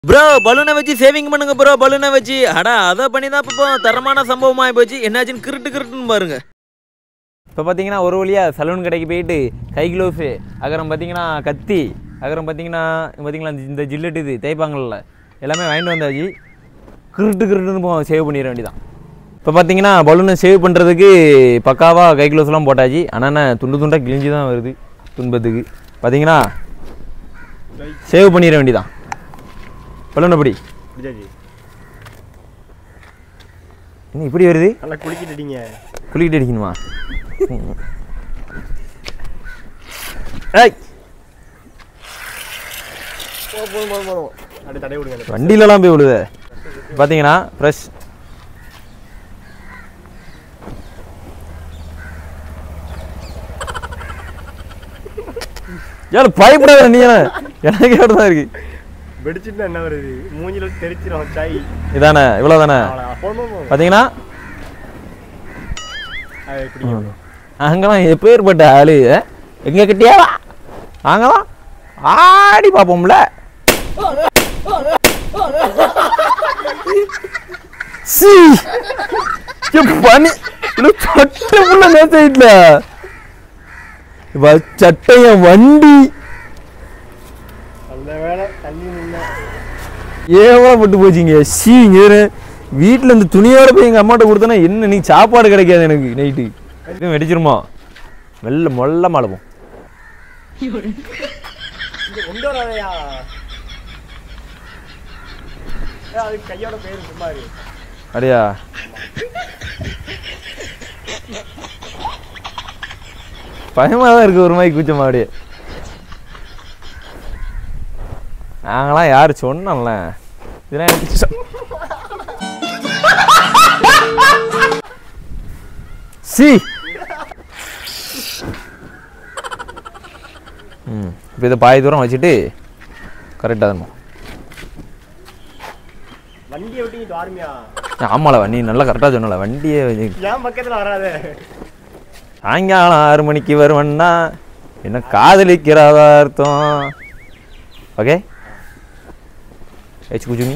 Bro பலூனை வச்சு saving பண்ணுங்க ப்ரோ பலூனை வச்சு அடா அதை பண்ணி தான் இப்போ தரமான சம்பவமாக போச்சு என்னாச்சுன்னு கிருட்டு கிருட்டுன்னு பாருங்க இப்போ பார்த்தீங்கன்னா ஒரு வழியாக சலூன் கடைக்கு போயிட்டு கை க்ளவுஸு அப்புறம் பார்த்தீங்கன்னா கத்தி அப்புறம் பார்த்தீங்கன்னா பார்த்தீங்களா இந்த- இந்த ஜில்லெட் இது தேய்ப்பாங்கல்ல எல்லாமே வாங்கிட்டு வந்தாச்சு கிருட்டு கிருட்டுன்னு போ சேவ் பண்ணிட வேண்டியதான் இப்போ பார்த்தீங்கன்னா பலூனை சேவ் பண்ணுறதுக்கு பக்காவாக கை க்ளவுஸ்லாம் போட்டாச்சு ஆனால் என்ன துண்டு துண்டாக கிழிஞ்சு தான் வருது துன்பத்துக்கு பார்த்தீங்கன்னா சேவ் பண்ணிட வேண்டியதான் பலூன் எப்படி விஜய் என்ன இப்படி வருது நல்லா குளிக்கிட்டீங்க குளிக்கிட்டு அடிக்கணுமா ஏய் போதும் போதும் போதும் அப்படியே தடை விடுங்க அந்த வண்டியிலலாம் போய் விழுத பார்த்தீங்கன்னா ஃப்ரெஷ் ஏழு பயப்படாத நீ என்ன? எனக்கு எப்படி தான் இருக்கு வெடிச்சிட்டு என்ன வருது மூஞ்சில தெரிச்சிரும் சாய் இதானே இவ்வளோ தானே அவ்வளோ போதும் போதும் பார்த்தீங்கன்னா அது பிடிக்கும் அங்கெல்லாம் எப்பேற்பட்ட ஆளு எங்க கிட்டே வா வாங்கலாம் ஆடி பார்ப்போம்ல சீ ஏ, பனி இது சட்டை ஃபுல்லா நேசிட்ல சட்டைய வண்டி அந்த வேலை தண்ணி நின்ன ஏவா பட்டு போச்சுங்க சீ இங்க வீட்டில் இந்த துணியோட போய் எங்கள் அம்மாட்ட கொடுத்தனா என்ன நீ சாப்பாடு கிடைக்காது எனக்கு நைட்டு எதுவும் வெடிச்சிருமா மெல்ல மொல்ல மாலப்போம் இங்க கொண்டு வராதையா ஏய், அது கையோட பேரு சும்மா இரு அப்படியா பயமாக தான் இருக்கு ஒரு மாதிரி கூச்சமா அப்படியே நாங்களாம் யார் சொன்னோம்ல இதெல்லாம் எனக்கு சொ- சி ம் இப்போ இதை பாதி தூரம் வச்சுட்டு கரெக்டாக தான் வண்டியை விட்டு இங்கிட்டு வாருமியா ஆமால நீ நல்லா கரெக்டாக சொன்னல வண்டியை வச்சு- ஏன் பக்கத்துல வராத சாயங்காலம் ஆறு மணிக்கு வருவன்னா என்ன காதலிக்கிறதா அர்த்தம் ஓகே ஏச்சு குஜுமி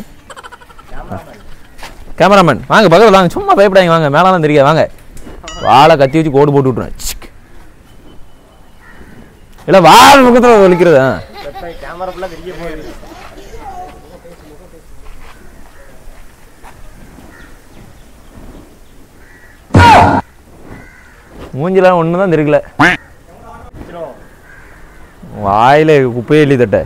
கேமராமேன் வாங்க பக்கத்தில் வாங்க சும்மா பயப்படாங்க வாங்க மேலாம் தெரியாது வாங்க வாழை கத்தி வச்சு கோடு போட்டு விட்ருவேன் சிக். இல்லை வாழை பக்கத்தில் வலிக்கிறது ஆ. கேமரா ஃபுல்லாக தெரிய போகுது மூஞ்சிலாம் ஒன்று தான் தெரியல வச்சிரும். வாயில குப்பையே எழுதி தட்ட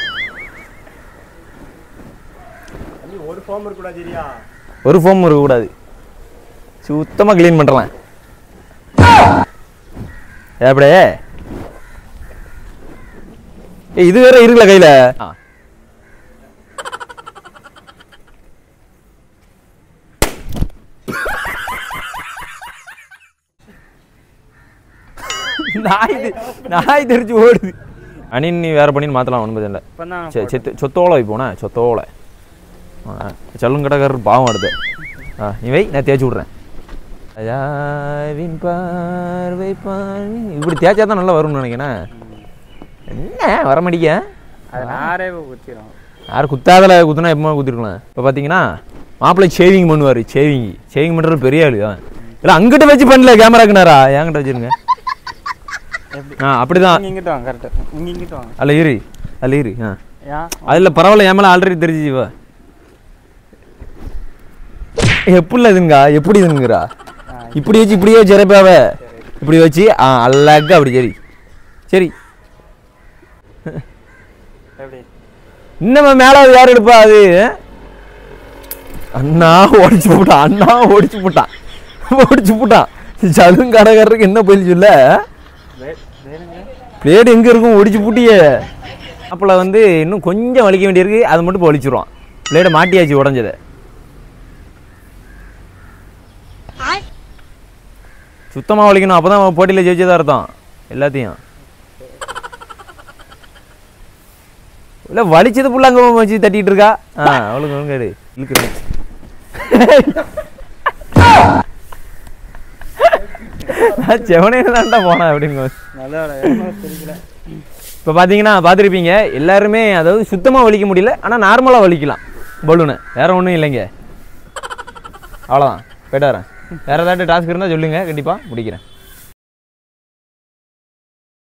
தண்ணி ஒரு ஃபார்ம் இருக்கக்கூடாது சரியா ஒரு ஃபோம் இருக்கக்கூடாது சுத்தமாக க்ளீன் பண்ணுறேன் எப்படியே ஏய் இது வேற இருக்குல்ல கையில் நாய் தெ- நாய் தெரிச்சு ஓடுது அணின் நீ வேற பண்ணின்னு மாற்றலாம் ஒன்றும் இல்லை சரி செத்து சொத்தோலை போனே சொத்தோலை சொல்லும் கடைக்காரர் பாவம் அடுத்து ஆ நீ வை நான் தேய்ச்சி விட்றேன் ராஜாவின் பார்வை பார்வை இப்படி தேய்ச்சா தான் நல்லா வரும்னு நினைக்கிறேன் என்ன வர மாட்டீங்க அது நாரே குத்திரும் யார் குத்தாதல குத்துனா எப்போ குத்திருக்கலாம் இப்போ பார்த்தீங்கன்னா மாப்பிள்ளை ஷேவிங் பண்ணுவார் ஷேவிங் ஷேவிங் பண்ணுறது பெரிய ஆளு தான் இல்லை அங்கிட்ட வச்சு பண்ணல கேமராக்குனாரா என்கிட்ட வச்சிருங்க ஆ அப்படிதான் இங்க இங்கிட்டு வாங்க கரெக்ட் இங்க இங்கிட்டு வாங்க அல்ல இரு அல்ல இரு ஆ ஏன் அதில் பரவாயில்ல என் மேலே ஆல்ரெடி தெரிஞ்சு இவ எப்படி இதுங்கா எப்படி இதுங்கிறா இப்படி வச்சு இப்படியே சிறப்பாவ இப்படி வச்சு ஆ அழகா அப்படி சரி சரி எப்படி இன்னும் மேலே யார் எடுப்பா அது அண்ணா ஓடிச்சு போட்டான் அண்ணா ஓடிச்சு போட்டான் ஓடிச்சு போட்டான் சதும் கடைக்காரருக்கு என்ன பதில் சொல்ல வே- வேணுங்க பிளேடு எங்கே இருக்கும் ஒடிச்சு பூட்டியே அப்பல வந்து இன்னும் கொஞ்சம் வலிக்க வேண்டியிருக்கு அது மட்டும் இப்போ வலிச்சிருவான் பிளேடை மாட்டியாச்சு உடஞ்சதை சுத்தமாக வலிக்கணும் அப்போ தான் போட்டியில் ஜெயிச்சதா அர்த்தம் எல்லாத்தையும் இல்லை வலிச்சது புள்ள அங்கே வச்சு தட்டிட்டு இருக்கா ஆ அவளுக்கு ஒழுங்காடு இழுக்கிறேன் நான் செவனே தான்டா போனேன் அப்படின்னு நல்ல வேலை தெரியல இப்போ பார்த்தீங்கன்னா பார்த்துருப்பீங்க எல்லாருமே அதாவது சுத்தமாக வலிக்க முடியல ஆனால் நார்மலாக வலிக்கலாம் பலூனை வேற ஒன்றும் இல்லைங்க அவ்வளோதான் போயிட்டு வரேன் வேறு ஏதாட்டு டாஸ்க் இருந்தால் சொல்லுங்கள் கண்டிப்பாக முடிக்கிறேன்